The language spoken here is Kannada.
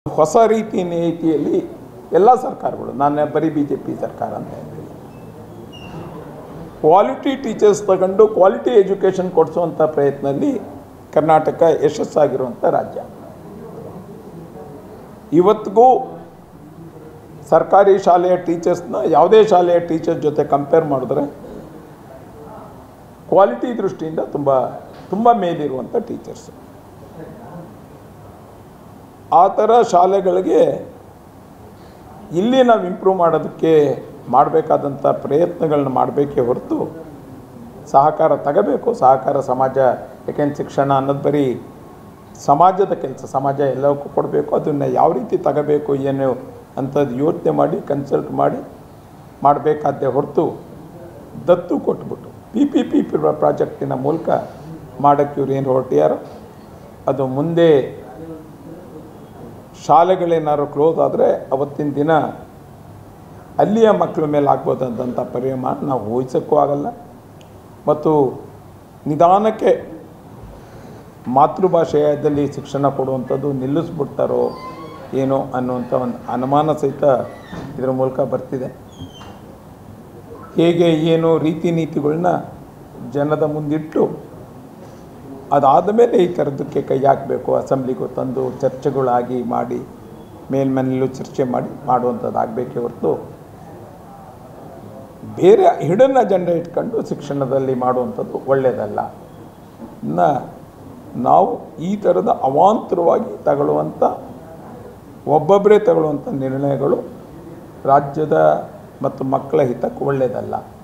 ಹೊಸ ರೀತಿ ನೀತಿಯಲ್ಲಿ ಎಲ್ಲ ಸರ್ಕಾರಗಳು ನಾನು ಬರೀ ಬಿ ಜೆ ಪಿ ಸರ್ಕಾರ ಅಂತ ಹೇಳಿಲ್ಲ ಕ್ವಾಲಿಟಿ ಟೀಚರ್ಸ್ ತಗೊಂಡು ಕ್ವಾಲಿಟಿ ಎಜುಕೇಷನ್ ಕೊಡಿಸುವಂಥ ಪ್ರಯತ್ನದಲ್ಲಿ ಕರ್ನಾಟಕ ಯಶಸ್ಸಾಗಿರುವಂಥ ರಾಜ್ಯ ಇವತ್ತಿಗೂ ಸರ್ಕಾರಿ ಶಾಲೆಯ ಟೀಚರ್ಸ್ನ ಯಾವುದೇ ಶಾಲೆಯ ಟೀಚರ್ಸ್ ಜೊತೆ ಕಂಪೇರ್ ಮಾಡಿದ್ರೆ ಕ್ವಾಲಿಟಿ ದೃಷ್ಟಿಯಿಂದ ತುಂಬ ತುಂಬ ಮೇಲಿರುವಂಥ ಟೀಚರ್ಸ್ ಆ ಥರ ಶಾಲೆಗಳಿಗೆ ಇಲ್ಲಿ ನಾವು ಇಂಪ್ರೂವ್ ಮಾಡೋದಕ್ಕೆ ಮಾಡಬೇಕಾದಂಥ ಪ್ರಯತ್ನಗಳನ್ನ ಮಾಡಬೇಕೇ ಹೊರತು ಸಹಕಾರ ತಗೋಬೇಕು ಸಹಕಾರ ಸಮಾಜ ಯಾಕೆಂದ್ರೆ ಶಿಕ್ಷಣ ಅನ್ನೋದು ಬರೀ ಸಮಾಜದ ಕೆಲಸ ಸಮಾಜ ಎಲ್ಲವಕ್ಕೂ ಕೊಡಬೇಕು ಅದನ್ನು ಯಾವ ರೀತಿ ತಗೋಬೇಕು ಏನು ಅಂಥದ್ದು ಯೋಚನೆ ಮಾಡಿ ಕನ್ಸಲ್ಟ್ ಮಾಡಿ ಮಾಡಬೇಕಾದ್ದೇ ಹೊರತು ದತ್ತು ಕೊಟ್ಬಿಟ್ಟು ಪಿ ಪಿ ಪಿ ಪ್ರಾಜೆಕ್ಟಿನ ಮೂಲಕ ಮಾಡೋಕ್ಕೆ ಇವ್ರು ಏನು ಹೊರಟಿಯಾರೋ ಅದು ಮುಂದೆ ಶಾಲೆಗಳೇನಾದ್ರು ಕ್ಲೋಸ್ ಆದರೆ ಅವತ್ತಿನ ದಿನ ಅಲ್ಲಿಯ ಮಕ್ಕಳ ಮೇಲೆ ಆಗ್ಬೋದಂಥ ಪರಿಣಾಮ ನಾವು ಊಹಿಸೋಕ್ಕೂ ಆಗಲ್ಲ ಮತ್ತು ನಿಧಾನಕ್ಕೆ ಮಾತೃಭಾಷೆಯಲ್ಲಿ ಶಿಕ್ಷಣ ಕೊಡುವಂಥದ್ದು ನಿಲ್ಲಿಸ್ಬಿಡ್ತಾರೋ ಏನೋ ಅನ್ನುವಂಥ ಒಂದು ಅನುಮಾನ ಸಹಿತ ಇದರ ಮೂಲಕ ಬರ್ತಿದೆ ಹೇಗೆ ಏನು ರೀತಿ ನೀತಿಗಳನ್ನ ಜನದ ಮುಂದಿಟ್ಟು ಅದಾದ ಮೇಲೆ ಈ ಥರದಕ್ಕೆ ಕೈ ಹಾಕಬೇಕು ಅಸೆಂಬ್ಲಿಗೂ ತಂದು ಚರ್ಚೆಗಳಾಗಿ ಮಾಡಿ ಮೇಲ್ಮನೆಯಲ್ಲೂ ಚರ್ಚೆ ಮಾಡಿ ಮಾಡುವಂಥದ್ದು ಆಗಬೇಕೇ ಹೊರತು ಬೇರೆ ಹಿಡನ್ ಅಜೆಂಡಾ ಇಟ್ಕೊಂಡು ಶಿಕ್ಷಣದಲ್ಲಿ ಮಾಡುವಂಥದ್ದು ಒಳ್ಳೆಯದಲ್ಲ ಇನ್ನು ನಾವು ಈ ಥರದ ಅವಾಂತರವಾಗಿ ತಗೊಳ್ಳುವಂಥ ಒಬ್ಬೊಬ್ಬರೇ ತಗೊಳ್ಳುವಂಥ ನಿರ್ಣಯಗಳು ರಾಜ್ಯದ ಮತ್ತು ಮಕ್ಕಳ ಹಿತಕ್ಕೆ ಒಳ್ಳೆಯದಲ್ಲ